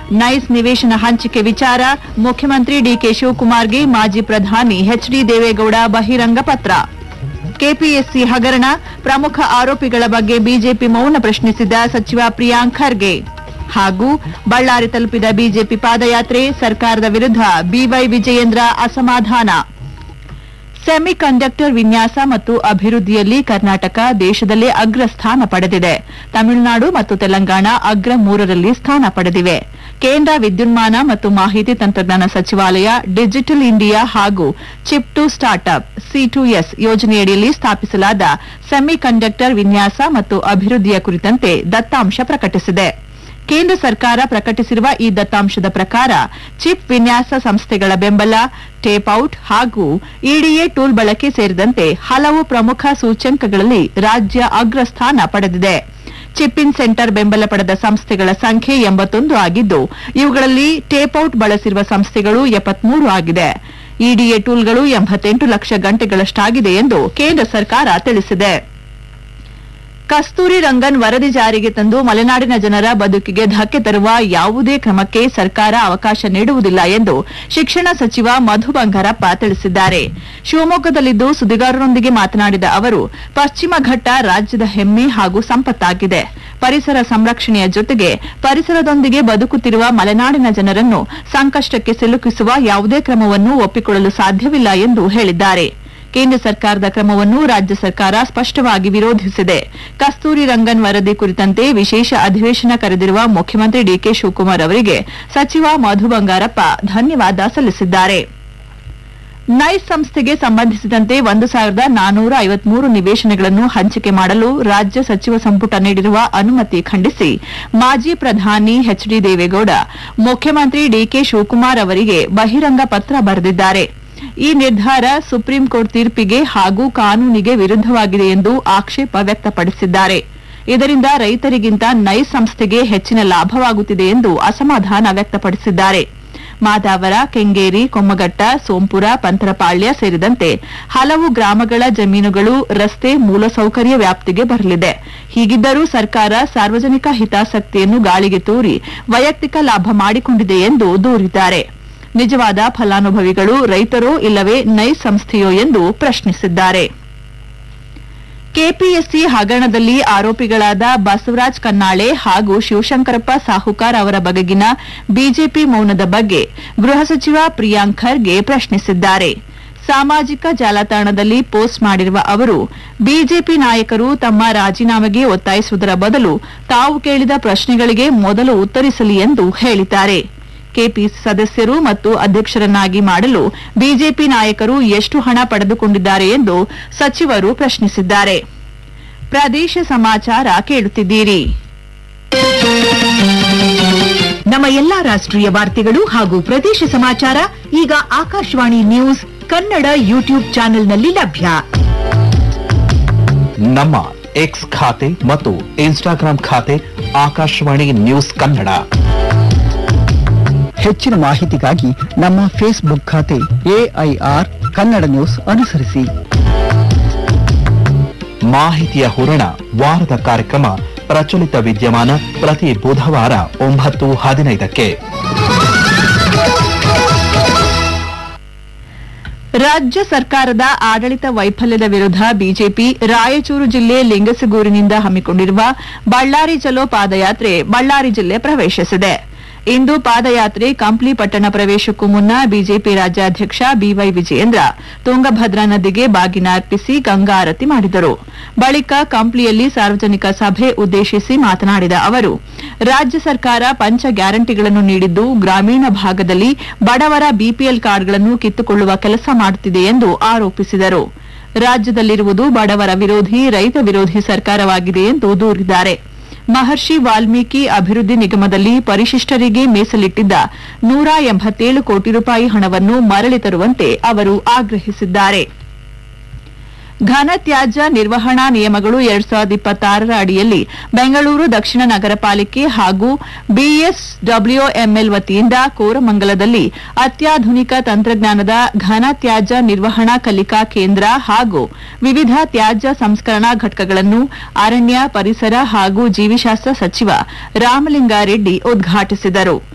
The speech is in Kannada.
ನೈಸ್ ನಿವೇಶನ ಹಂಚಿಕೆ ವಿಚಾರ ಮುಖ್ಯಮಂತ್ರಿ ಡಿಕೆ ಶಿವಕುಮಾರ್ಗೆ ಮಾಜಿ ಪ್ರಧಾನಿ ಎಚ್ಡಿ ದೇವೇಗೌಡ ಬಹಿರಂಗ ಪತ್ರ ಕೆಪಿಎಸ್ಸಿ ಹಗರಣ ಪ್ರಮುಖ ಆರೋಪಿಗಳ ಬಗ್ಗೆ ಬಿಜೆಪಿ ಮೌನ ಪ್ರಶ್ನಿಸಿದ ಸಚಿವ ಪ್ರಿಯಾಂಕ್ ಖರ್ಗೆ ಹಾಗೂ ಬಳ್ಳಾರಿ ತಲುಪಿದ ಬಿಜೆಪಿ ಪಾದಯಾತ್ರೆ ಸರ್ಕಾರದ ವಿರುದ್ಧ ಬಿವೈ ವಿಜಯೇಂದ್ರ ಅಸಮಾಧಾನ ಸೆಮಿ ಕಂಡಕ್ಟರ್ ವಿನ್ಯಾಸ ಮತ್ತು ಅಭಿವೃದ್ಧಿಯಲ್ಲಿ ಕರ್ನಾಟಕ ದೇಶದಲ್ಲೇ ಅಗ್ರ ಸ್ಥಾನ ಪಡೆದಿದೆ ತಮಿಳುನಾಡು ಮತ್ತು ತೆಲಂಗಾಣ ಅಗ್ರ ಮೂರರಲ್ಲಿ ಸ್ಥಾನ ಪಡೆದಿವೆ ಕೇಂದ್ರ ವಿದ್ಯುನ್ಮಾನ ಮತ್ತು ಮಾಹಿತಿ ತಂತ್ರಜ್ಞಾನ ಸಚಿವಾಲಯ ಡಿಜಿಟಲ್ ಇಂಡಿಯಾ ಹಾಗೂ chip to startup C two S ಯೋಜನೆಯಡಿಯಲ್ಲಿ ಸ್ಥಾಪಿಸಲಾದ ಸೆಮಿ ಕಂಡಕ್ಟರ್ ವಿನ್ಯಾಸ ಮತ್ತು ಅಭಿವೃದ್ಧಿಯ ಕುರಿತಂತೆ ದತ್ತಾಂಶ ಪ್ರಕಟಿಸಿದೆ ಕೇಂದ್ರ ಸರ್ಕಾರ ಪ್ರಕಟಿಸಿರುವ ಈ ದತ್ತಾಂಶದ ಪ್ರಕಾರ ಚಿಪ್ ವಿನ್ಯಾಸ ಸಂಸ್ಥೆಗಳ ಬೆಂಬಲ ಟೇಪ್ ಔಟ್ ಹಾಗೂ ಇಡಿಎ ಟೂಲ್ ಬಳಕೆ ಸೇರಿದಂತೆ ಹಲವು ಪ್ರಮುಖ ಸೂಚ್ಯಂಕಗಳಲ್ಲಿ ರಾಜ್ಯ ಅಗ್ರ ಸ್ಥಾನ ಪಡೆದಿದೆ ಚಿಪ್ ಇನ್ ಸೆಂಟರ್ ಬೆಂಬಲ ಪಡೆದ ಸಂಸ್ಥೆಗಳ ಸಂಖ್ಯೆ ಎಂಬತ್ತೊಂದು ಆಗಿದ್ದು ಇವುಗಳಲ್ಲಿ ಟೇಪ್ ಔಟ್ ಬಳಸಿರುವ ಸಂಸ್ಥೆಗಳು ಎಪ್ಪತ್ಮೂರು ಆಗಿದೆ ಇಡಿಎ ಟೂಲ್ಗಳು ಎಂಬತ್ತೆಂಟು ಲಕ್ಷ ಗಂಟೆಗಳಷ್ಟಾಗಿದೆ ಎಂದು ಕೇಂದ್ರ ಸರ್ಕಾರ ತಿಳಿಸಿದೆ ಕಸ್ತೂರಿ ರಂಗನ್ ವರದಿ ಜಾರಿಗೆ ತಂದು ಮಲೆನಾಡಿನ ಜನರ ಬದುಕಿಗೆ ಧಕ್ಕೆ ತರುವ ಯಾವುದೇ ಕ್ರಮಕ್ಕೆ ಸರ್ಕಾರ ಅವಕಾಶ ನೀಡುವುದಿಲ್ಲ ಎಂದು ಶಿಕ್ಷಣ ಸಚಿವ ಮಧು ಬಂಗಾರಪ್ಪ ತಿಳಿಸಿದ್ದಾರೆ ಶಿವಮೊಗ್ಗದಲ್ಲಿಂದು ಸುದ್ದಿಗಾರರೊಂದಿಗೆ ಮಾತನಾಡಿದ ಅವರು ಪಶ್ಚಿಮ ಘಟ್ಟ ರಾಜ್ಯದ ಹೆಮ್ಮೆ ಹಾಗೂ ಸಂಪತ್ತಾಗಿದೆ ಪರಿಸರ ಸಂರಕ್ಷಣೆಯ ಜೊತೆಗೆ ಪರಿಸರದೊಂದಿಗೆ ಬದುಕುತ್ತಿರುವ ಮಲೆನಾಡಿನ ಜನರನ್ನು ಸಂಕಷ್ಟಕ್ಕೆ ಸಿಲುಕಿಸುವ ಯಾವುದೇ ಕ್ರಮವನ್ನು ಒಪ್ಪಿಕೊಳ್ಳಲು ಸಾಧ್ಯವಿಲ್ಲ ಎಂದು ಹೇಳಿದ್ದಾರೆ ಕೇಂದ್ರ ಸರ್ಕಾರದ ಕ್ರಮವನ್ನು ರಾಜ್ಯ ಸರ್ಕಾರ ಸ್ಪಷ್ಟವಾಗಿ ವಿರೋಧಿಸಿದೆ ಕಸ್ತೂರಿ ರಂಗನ್ ವರದಿ ಕುರಿತಂತೆ ವಿಶೇಷ ಅಧಿವೇಶನ ಕರೆದಿರುವ ಮುಖ್ಯಮಂತ್ರಿ ಡಿಕೆ ಶಿವಕುಮಾರ್ ಅವರಿಗೆ ಸಚಿವ ಮಧು ಬಂಗಾರಪ್ಪ ಧನ್ಯವಾದ ಸಲ್ಲಿಸಿದ್ದಾರೆ ನೈಸ್ ಸಂಸ್ಥೆಗೆ ಸಂಬಂಧಿಸಿದಂತೆ ಒಂದು ಸಾವಿರದ ನಾನೂರ ಐವತ್ಮೂರು ನಿವೇಶನಗಳನ್ನು ಹಂಚಿಕೆ ಮಾಡಲು ರಾಜ್ಯ ಸಚಿವ ಸಂಪುಟ ನೀಡಿರುವ ಅನುಮತಿ ಖಂಡಿಸಿ ಮಾಜಿ ಪ್ರಧಾನಿ ಎಚ್ಡಿ ದೇವೇಗೌಡ ಮುಖ್ಯಮಂತ್ರಿ ಡಿಕೆ ಶಿವಕುಮಾರ್ ಅವರಿಗೆ ಬಹಿರಂಗ ಪತ್ರ ಬರೆದಿದ್ದಾರೆ ಈ ನಿರ್ಧಾರ ಸುಪ್ರೀಂ ಕೋರ್ಟ್ ತೀರ್ಪಿಗೆ ಹಾಗೂ ಕಾನೂನಿಗೆ ವಿರುದ್ದವಾಗಿದೆ ಎಂದು ಆಕ್ಷೇಪ ವ್ಯಕ್ತಪಡಿಸಿದ್ದಾರೆ ಇದರಿಂದ ರೈತರಿಗಿಂತ ನೈಸ್ ಸಂಸ್ಥೆಗೆ ಹೆಚ್ಚಿನ ಲಾಭವಾಗುತ್ತಿದೆ ಎಂದು ಅಸಮಾಧಾನ ವ್ಯಕ್ತಪಡಿಸಿದ್ದಾರೆ ಮಾದಾವರ ಕೆಂಗೇರಿ ಕೊಮ್ಮಘಟ್ಟ ಸೋಂಪುರ ಪಂತರಪಾಳ್ಯ ಸೇರಿದಂತೆ ಹಲವು ಗ್ರಾಮಗಳ ಜಮೀನುಗಳು ರಸ್ತೆ ಮೂಲಸೌಕರ್ಯ ವ್ಯಾಪ್ತಿಗೆ ಬರಲಿದೆ ಹೀಗಿದ್ದರೂ ಸರ್ಕಾರ ಸಾರ್ವಜನಿಕ ಹಿತಾಸಕ್ತಿಯನ್ನು ಗಾಳಿಗೆ ತೂರಿ ವೈಯಕ್ತಿಕ ಲಾಭ ಮಾಡಿಕೊಂಡಿದೆ ಎಂದು ದೂರಿದ್ದಾರೆ ನಿಜವಾದ ಫಲಾನುಭವಿಗಳು ರೈತರೋ ಇಲ್ಲವೇ ನೈಸ್ ಸಂಸ್ಥೆಯೋ ಎಂದು ಪ್ರಶ್ನಿಸಿದ್ದಾರೆ ಕೆಪಿಎಸ್ಸಿ ಹಗರಣದಲ್ಲಿ ಆರೋಪಿಗಳಾದ ಬಸವರಾಜ್ ಕನ್ನಾಳೆ ಹಾಗೂ ಶಿವಶಂಕರಪ್ಪ ಸಾಹುಕಾರ್ ಅವರ ಬಗೆಗಿನ ಬಿಜೆಪಿ ಮೌನದ ಬಗ್ಗೆ ಗೃಹ ಸಚಿವ ಪ್ರಿಯಾಂಕ್ ಖರ್ಗೆ ಪ್ರಶ್ನಿಸಿದ್ದಾರೆ ಸಾಮಾಜಿಕ ಜಾಲತಾಣದಲ್ಲಿ ಪೋಸ್ಟ್ ಮಾಡಿರುವ ಅವರು ಬಿಜೆಪಿ ನಾಯಕರು ತಮ್ಮ ರಾಜೀನಾಮೆಗೆ ಒತ್ತಾಯಿಸುವುದರ ಬದಲು ತಾವು ಕೇಳಿದ ಪ್ರಶ್ನೆಗಳಿಗೆ ಮೊದಲು ಉತ್ತರಿಸಲಿ ಎಂದು ಹೇಳಿದ್ದಾರೆ ಕೆಪಿಸಿ ಸದಸ್ಯರು ಮತ್ತು ಅಧ್ಯಕ್ಷರನ್ನಾಗಿ ಮಾಡಲು ಬಿಜೆಪಿ ನಾಯಕರು ಎಷ್ಟು ಹಣ ಪಡೆದುಕೊಂಡಿದ್ದಾರೆ ಎಂದು ಸಚಿವರು ಪ್ರಶ್ನಿಸಿದ್ದಾರೆ ಪ್ರದೇಶ ಸಮಾಚಾರ ಕೇಳುತ್ತಿದ್ದೀರಿ ನಮ್ಮ ಎಲ್ಲಾ ರಾಷ್ಟ್ರೀಯ ವಾರ್ತೆಗಳು ಹಾಗೂ ಪ್ರದೇಶ ಸಮಾಚಾರ ಈಗ ಆಕಾಶವಾಣಿ ನ್ಯೂಸ್ ಕನ್ನಡ ಯೂಟ್ಯೂಬ್ ಚಾನೆಲ್ನಲ್ಲಿ ಲಭ್ಯ ನಮ್ಮ ಎಕ್ಸ್ ಖಾತೆ ಮತ್ತು ಇನ್ಸ್ಟಾಗ್ರಾಂ ಖಾತೆ ಆಕಾಶವಾಣಿ ನ್ಯೂಸ್ ಕನ್ನಡ ಹೆಚ್ಚಿನ ಮಾಹಿತಿಗಾಗಿ ನಮ್ಮ ಫೇಸ್ಬುಕ್ ಖಾತೆ ಎಐಆರ್ ಕನ್ನಡ ನ್ಯೂಸ್ ಅನುಸರಿಸಿ ಮಾಹಿತಿಯ ಹೂರಣ ವಾರದ ಕಾರ್ಯಕ್ರಮ ಪ್ರಚಲಿತ ವಿದ್ಯಮಾನ ಪ್ರತಿ ಬುಧವಾರ ಒಂಬತ್ತು ಹದಿನೈದಕ್ಕೆ ರಾಜ್ಯ ಸರ್ಕಾರದ ಆಡಳಿತ ವೈಫಲ್ಯದ ವಿರುದ್ಧ ಬಿಜೆಪಿ ರಾಯಚೂರು ಜಿಲ್ಲೆ ಲಿಂಗಸಗೂರಿನಿಂದ ಹಮ್ಮಿಕೊಂಡಿರುವ ಬಳ್ಳಾರಿ ಚಲೋ ಪಾದಯಾತ್ರೆ ಬಳ್ಳಾರಿ ಜಿಲ್ಲೆ ಪ್ರವೇಶಿಸಿದೆ ಇಂದು ಪಾದಯಾತ್ರೆ ಕಂಪ್ಲಿ ಪಟ್ಟಣ ಪ್ರವೇಶಕ್ಕೂ ಮುನ್ನ ಬಿಜೆಪಿ ರಾಜ್ಯಾಧ್ಯಕ್ಷ ಬಿವೈ ವಿಜಯೇಂದ್ರ ತುಂಗಭದ್ರಾ ನದಿಗೆ ಬಾಗಿನ ಅರ್ಪಿಸಿ ಗಂಗಾ ಆರತಿ ಮಾಡಿದರು ಬಳಿಕ ಕಂಪ್ಲಿಯಲ್ಲಿ ಸಾರ್ವಜನಿಕ ಸಭೆ ಉದ್ದೇಶಿಸಿ ಮಾತನಾಡಿದ ಅವರು ರಾಜ್ಯ ಸರ್ಕಾರ ಪಂಚ ಗ್ಯಾರಂಟಿಗಳನ್ನು ನೀಡಿದ್ದು ಗ್ರಾಮೀಣ ಭಾಗದಲ್ಲಿ ಬಡವರ ಬಿಪಿಎಲ್ ಕಾರ್ಡ್ಗಳನ್ನು ಕಿತ್ತುಕೊಳ್ಳುವ ಕೆಲಸ ಮಾಡುತ್ತಿದೆ ಎಂದು ಆರೋಪಿಸಿದರು ರಾಜ್ಯದಲ್ಲಿರುವುದು ಬಡವರ ವಿರೋಧಿ ರೈತ ವಿರೋಧಿ ಸರ್ಕಾರವಾಗಿದೆ ಎಂದು ದೂರಿದ್ದಾರೆ ಮಹರ್ಷಿ ವಾಲ್ಮೀಕಿ ಅಭಿವೃದ್ಧಿ ನಿಗಮದಲ್ಲಿ ಪರಿಶಿಷ್ಟರಿಗೆ ಮೀಸಲಿಟ್ಟಿದ್ದ ನೂರ ಎಂಬತ್ತೇಳು ಕೋಟಿ ರೂಪಾಯಿ ಹಣವನ್ನು ಮರಳಿ ತರುವಂತೆ ಅವರು ಆಗ್ರಹಿಸಿದ್ದಾರೆ ಘನತ್ಯಾಜ್ಯ ನಿರ್ವಹಣಾ ನಿಯಮಗಳು ಎರಡ್ ಸಾವಿರದ ಇಪ್ಪತ್ತಾರರ ಅಡಿಯಲ್ಲಿ ಬೆಂಗಳೂರು ದಕ್ಷಿಣ ನಗರ ಪಾಲಿಕೆ ಹಾಗೂ ಬಿಎಸ್ಡಬ್ಲ್ಯೂಎಂಎಲ್ ವತಿಯಿಂದ ಕೋರಮಂಗಲದಲ್ಲಿ ಅತ್ಯಾಧುನಿಕ ತಂತ್ರಜ್ಞಾನದ ಘನ ತ್ಯಾಜ್ಯ ನಿರ್ವಹಣಾ ಕಲಿಕಾ ಕೇಂದ್ರ ಹಾಗೂ ವಿವಿಧ ತ್ಯಾಜ್ಯ ಸಂಸ್ಕರಣಾ ಘಟಕಗಳನ್ನು ಅರಣ್ಯ ಪರಿಸರ ಹಾಗೂ ಜೀವಿಶಾಸ್ತ್ರ ಸಚಿವ ರಾಮಲಿಂಗಾರೆಡ್ಡಿ ಉದ್ಘಾಟಿಸಿದರು